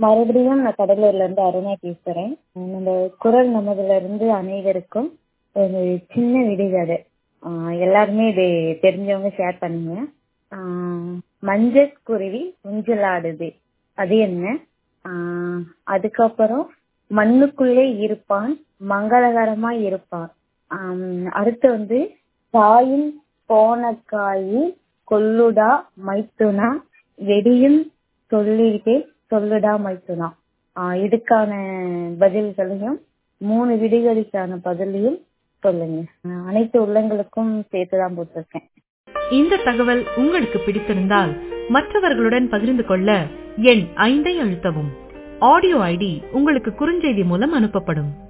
மறுபடியும் நான் கடலூர்ல இருந்து அருணா பேசுறேன் நம்ம குரல் நமதுல இருந்து அனைவருக்கும் ஒரு சின்ன விடுகதை ஆஹ் எல்லாருமே இது தெரிஞ்சவங்க ஷேர் பண்ணுங்க ஆஹ் மஞ்சள் குருவி ஊஞ்சலாடுது அது என்ன ஆஹ் அதுக்கப்புறம் மண்ணுக்குள்ளே இருப்பான் மங்களகரமா இருப்பான் ஆஹ் அடுத்து வந்து தாயின் போனக்காயி கொல்லுடா மைத்துனா வெடியும் சொல்லிட்டே சொல்லுடா மைத்துனா ஆஹ் இதுக்கான பதில்களையும் மூணு விடுகதைக்கான பதிலையும் சொல்லுங்க ஆஹ் அனைத்து உள்ளங்களுக்கும் சேர்த்துதான் போட்டிருக்கேன் இந்த தகவல் உங்களுக்கு பிடித்திருந்தால் மற்றவர்களுடன் பகிர்ந்து கொள்ள எண் ஐந்தை அழுத்தவும் ஆடியோ ஐடி உங்களுக்கு குறுஞ்செய்தி மூலம் அனுப்பப்படும்